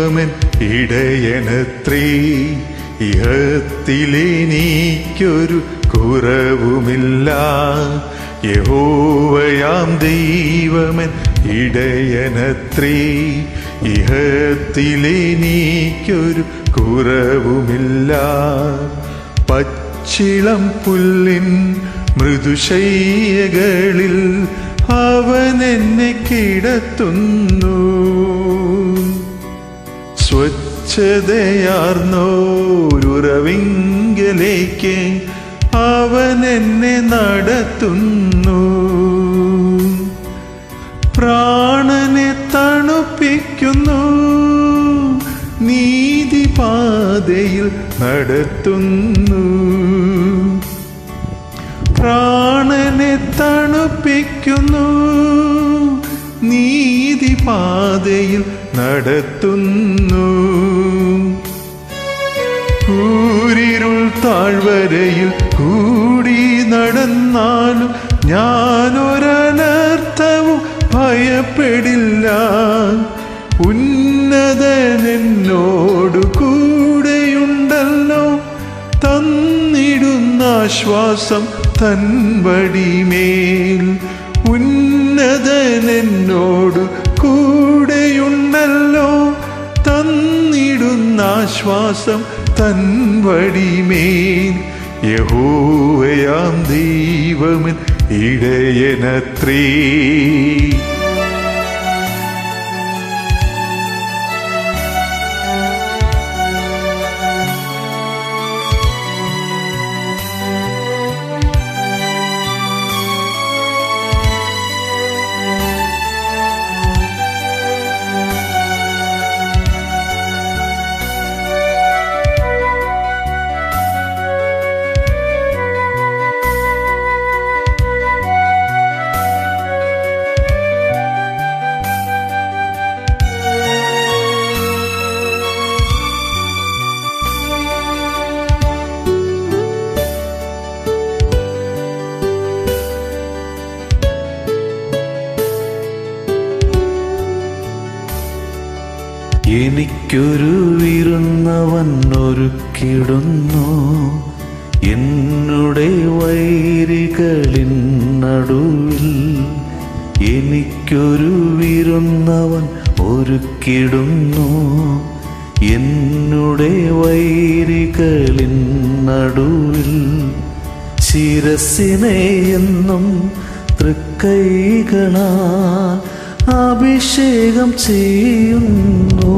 ദൈവമൻ ഇടയനത്രേ ഇഹത്തിലെനിക്കൊരു കുറവുമില്ല യഹോവയാം ദൈവമൻ ഇടയനത്രേ ഇഹത്തിലെനിക്കൊരു കുറവുമില്ല പച്ചിളം പുല്ലിൻ മൃദുശയ്യകളിൽ അവൻ എന്നെ കിടത്തുന്നു സ്വച്ഛതയാർന്നോരുറവിങ്കലേക്ക് അവൻ എന്നെ നടത്തുന്നു പ്രാണനെ തണുപ്പിക്കുന്നു നീതിപാതയിൽ നടത്തുന്നു പ്രാണനെ തണുപ്പിക്കുന്നു നീതിപാതയിൽ നടത്തുന്നു കൂരിരുൾ താഴ്വരയിൽ കൂടി നടന്നാലും ഞാനൊരനർത്ഥവും ഭയപ്പെടില്ല ഉന്നതനെന്നോടു കൂടെയുണ്ടല്ലോ തന്നിടുന്ന ആശ്വാസം തൻ വടിമേൽ ഉന്നതനെന്നോടു കൂടെയുണ്ടല്ലോ തന്നിടുന്ന ആശ്വാസം തൻ വടിമേൽ യഹോവയാം ദൈവമൻ ഇടയനത്രേ എനിക്കൊരു വിരുന്നവൻ ഒരുക്കിടുന്നു എന്നുടെ വൈരികളിൻ നടുവിൽ എനിക്കൊരു വിരുന്നവൻ ഒരുക്കിടുന്നു എന്നുടെ വൈരികളിൻ നടുവിൽ ശിരസിനെ എന്നും തൃക്കൈകളാ അഭിഷേകം ചെയ്യുന്നു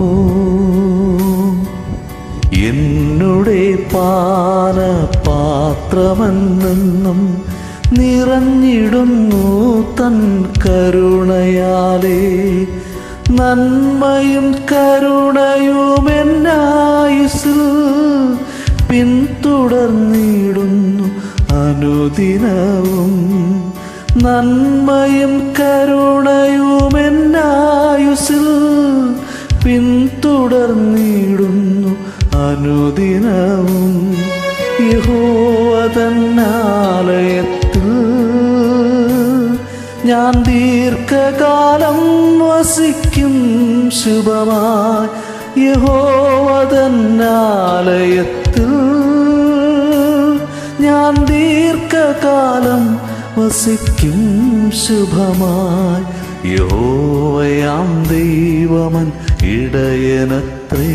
എന്നുടെ പാനപാത്രമെന്നും നിറഞ്ഞിടുന്നു തൻ കരുണയാലേ നന്മയും കരുണയും എന്നായുസിൽ പിന്തുടർന്നിടുന്നു അനുദിനവും നന്മയും കരുണയും എന്നായുസിൽ പിന്തുടർന്നിടുന്നു അനുദിനവും യഹോവതന്നാലയത്തിൽ ഞാൻ ദീർഘകാലം വസിക്കും ശുഭമായി യഹോവതന്നാലയത്തിൽ ഞാൻ ദീർഘകാലം വസിക്കും ശുഭമായി യഹോവയാം ദൈവമൻ ഇടയനത്രേ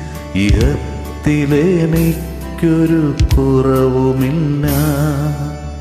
ഇഹത്തിലെനിക്കൊരു കുറവുമില്ല